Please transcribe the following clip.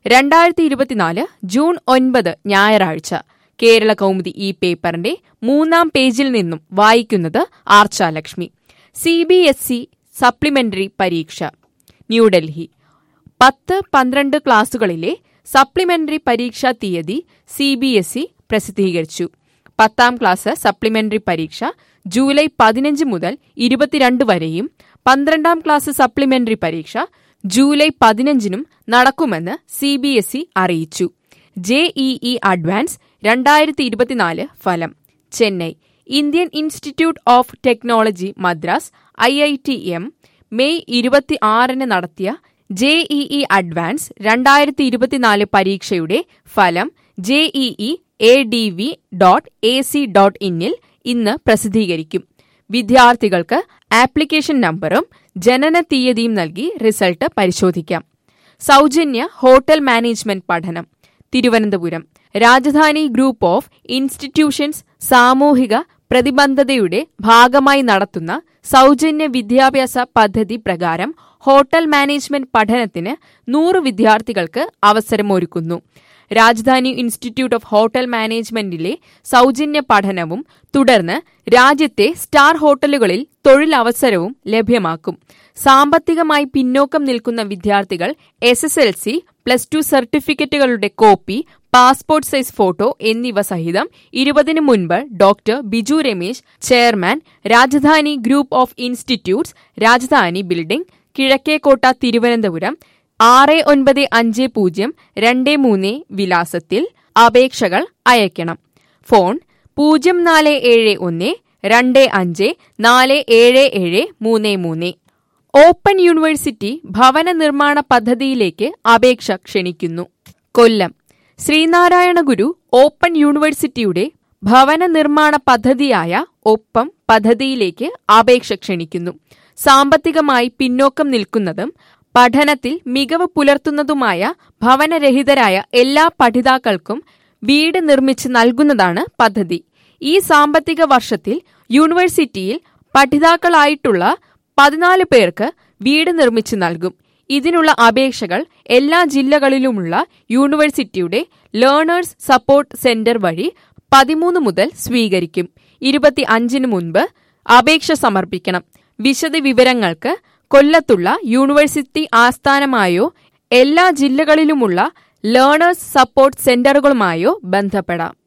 രണ്ടായിരത്തി ഇരുപത്തിനാല് ജൂൺ ഒൻപത് ഞായറാഴ്ച കേരള കൗമുദി ഈ പേപ്പറിന്റെ മൂന്നാം പേജിൽ നിന്നും വായിക്കുന്നത് Archalakshmi C B S E supplementary പരീക്ഷ ന്യൂഡൽഹി പത്ത് പന്ത്രണ്ട് ക്ലാസുകളിലെ സപ്ലിമെന്ററി പരീക്ഷാ തീയതി സി ബി എസ് ഇ പ്രസിദ്ധീകരിച്ചു പത്താം ക്ലാസ് സപ്ലിമെന്ററി പരീക്ഷ ജൂലൈ പതിനഞ്ച് മുതൽ ഇരുപത്തിരണ്ട് വരെയും പന്ത്രണ്ടാം ക്ലാസ് സപ്ലിമെന്ററി പരീക്ഷ ജൂലൈ പതിനഞ്ചിനും നടക്കുമെന്ന് സി ബി എസ് ഇ അറിയിച്ചു ജെഇഇ അഡ്വാൻസ് രണ്ടായിരത്തി ഇരുപത്തിനാല് ഫലം Chennai Indian Institute of Technology Madras I I T M May ഇരുപത്തി ആറിന് നടത്തിയ ജെഇഇ അഡ്വാൻസ് രണ്ടായിരത്തി ഇരുപത്തിനാല് പരീക്ഷയുടെ ഫലം JEE A D V dot A C dot ഇന്നിൽ ഇന്ന് പ്രസിദ്ധീകരിക്കും വിദ്യാർത്ഥികൾക്ക് ആപ്ലിക്കേഷൻ നമ്പറും ജനന തീയതിയും നൽകി റിസൾട്ട് പരിശോധിക്കാം സൗജന്യ ഹോട്ടൽ മാനേജ്മെന്റ് പഠനം Thiruvananthapuram Rajadhani group of institutions സാമൂഹിക പ്രതിബദ്ധതയുടെ ഭാഗമായി നടത്തുന്ന സൗജന്യ വിദ്യാഭ്യാസ പദ്ധതി പ്രകാരം ഹോട്ടൽ മാനേജ്മെന്റ് പഠനത്തിന് നൂറ് വിദ്യാർത്ഥികൾക്ക് അവസരമൊരുക്കുന്നു രാജധാനി ഇൻസ്റ്റിറ്റ്യൂട്ട് ഓഫ് ഹോട്ടൽ മാനേജ്മെന്റിലെ സൗജന്യ പഠനവും തുടർന്ന് രാജ്യത്തെ സ്റ്റാർ ഹോട്ടലുകളിൽ തൊഴിലവസരവും ലഭ്യമാക്കും സാമ്പത്തികമായി പിന്നോക്കം നിൽക്കുന്ന വിദ്യാർത്ഥികൾ S S L C plus two സർട്ടിഫിക്കറ്റുകളുടെ കോപ്പി പാസ്പോർട്ട് സൈസ് ഫോട്ടോ എന്നിവ സഹിതം ഇരുപതിന് മുൻപ് doctor Biju Ramesh chairman Rajadhani group of institutes Rajadhani building Kizhakkekotta Thiruvananthapuram ആറ് ഒൻപത് അഞ്ച് പൂജ്യം രണ്ട് മൂന്ന് വിലാസത്തിൽ അപേക്ഷകൾ അയക്കണം ഫോൺ പൂജ്യം നാല് ഏഴ് ഒന്ന് രണ്ട് അഞ്ച് നാല് ഏഴ് ഏഴ് മൂന്ന് മൂന്ന് ഓപ്പൺ യൂണിവേഴ്സിറ്റി ഭവന നിർമ്മാണ പദ്ധതിയിലേക്ക് അപേക്ഷ ക്ഷണിക്കുന്നു കൊല്ലം ശ്രീനാരായണ ഗുരു ഓപ്പൺ യൂണിവേഴ്സിറ്റിയുടെ ഭവന നിർമ്മാണ പദ്ധതിയായ ഒപ്പം പദ്ധതിയിലേക്ക് അപേക്ഷ ക്ഷണിക്കുന്നു സാമ്പത്തികമായി പിന്നോക്കം നിൽക്കുന്നതും പഠനത്തിൽ മികവ് പുലർത്തുന്നതുമായ ഭവനരഹിതരായ എല്ലാ പഠിതാക്കൾക്കും വീട് നിർമ്മിച്ച് നൽകുന്നതാണ് പദ്ധതി ഈ സാമ്പത്തിക വർഷത്തിൽ യൂണിവേഴ്സിറ്റിയിൽ പഠിതാക്കളായിട്ടുള്ള പതിനാല് പേർക്ക് വീട് നിർമ്മിച്ചു നൽകും ഇതിനുള്ള അപേക്ഷകൾ എല്ലാ ജില്ലകളിലുമുള്ള യൂണിവേഴ്സിറ്റിയുടെ ലേണേഴ്സ് സപ്പോർട്ട് സെന്റർ വഴി പതിമൂന്ന് മുതൽ സ്വീകരിക്കും ഇരുപത്തി അഞ്ചിന് മുൻപ് അപേക്ഷ സമർപ്പിക്കണം വിശദ വിവരങ്ങൾക്ക് കൊല്ലത്തുള്ള യൂണിവേഴ്സിറ്റി ആസ്ഥാനമായോ എല്ലാ ജില്ലകളിലുമുള്ള ലേണേഴ്സ് സപ്പോർട്ട് സെന്ററുകളുമായോ ബന്ധപ്പെടാം